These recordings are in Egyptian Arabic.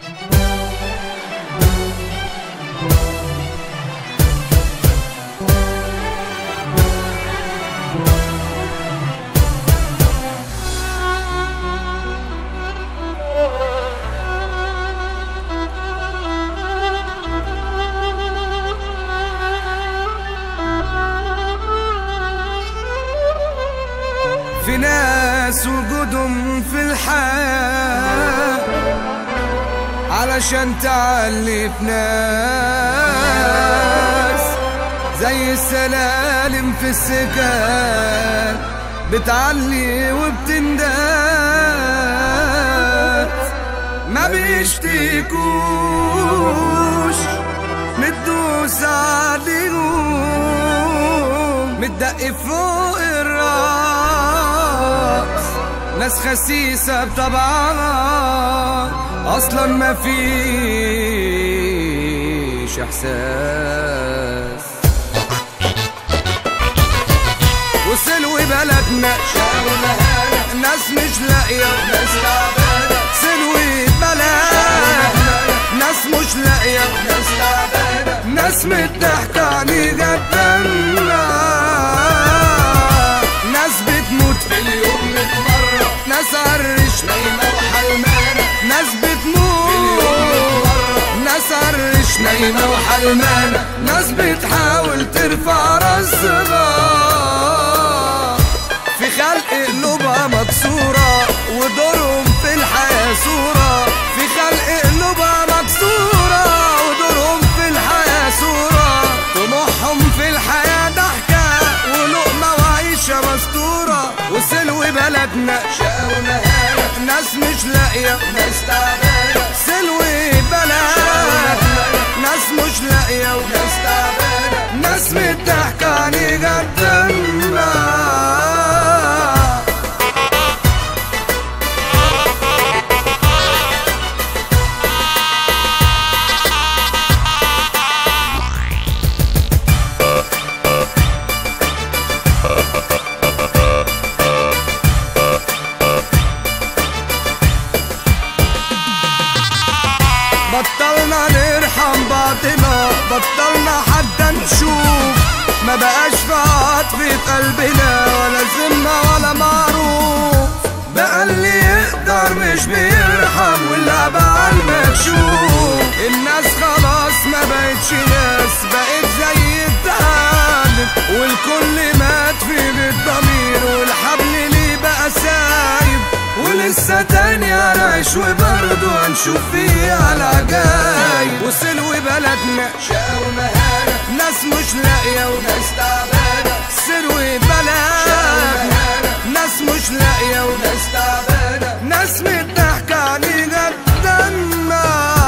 في ناس وجودهم في الحياة علشان تعلي في ناس زي السلالم في السكان بتعلي وبتنداس ما بيشتكوش متدوس عليهم متدق فوق الراس ناس خسيسة بطبعها أصلا ما فيش إحساس وسلو بلدنا ناس مش لاقية ناس تعبانة سلو بلدنا ناس مش لاقية ناس تعبانة ناس متضحكة عليه جدنا ناس بتموت في اليوم مية مرة ناس عرش نايمة وحلمانة ناس بتموت ناس عرش نايمة وحلمانة ناس بتحاول ترفع راسها في خلق قلوبها مكسورة ودورهم في الحياة صورة في خلق قلوبها مكسورة ودورهم في الحياة صورة طموحهم في الحياة ضحكة ولقمة وعيشة مستورة وسلو بلدنا شقا ومهانة ناس مش لاقية ناس تعبانة سلو بلدنا ناس مش لاقية وناس تعبانة ناس متضحكة عليه جدنا بطلنا نرحم بعضنا بطلنا حتى نشوف ما بقاش في عطف في قلبنا ولا ذمة ولا معروف بقى اللي يقدر مش بيرحم واللعب على المكشوف الناس خلاص ما بقتش ناس بقت زي التعلم والكل مات في بالضمير والحبل ليه بقى سايب ولسه تاني هنعيش وبرضه هنشوف فيها العجايب وسلو بلدنا شقا ومهانة ناس مش لاقية وناس تعبانة سلو بلدنا ناس مش لاقية وناس تعبانة ناس متضحكة علينا الدنا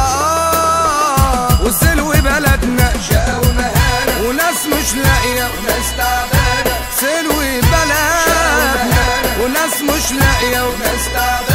وسلو بلدنا شقا ومهانة وناس مش لاقية وناس تعبانة سلو بلدنا وناس مش لاقية وناس تعبانة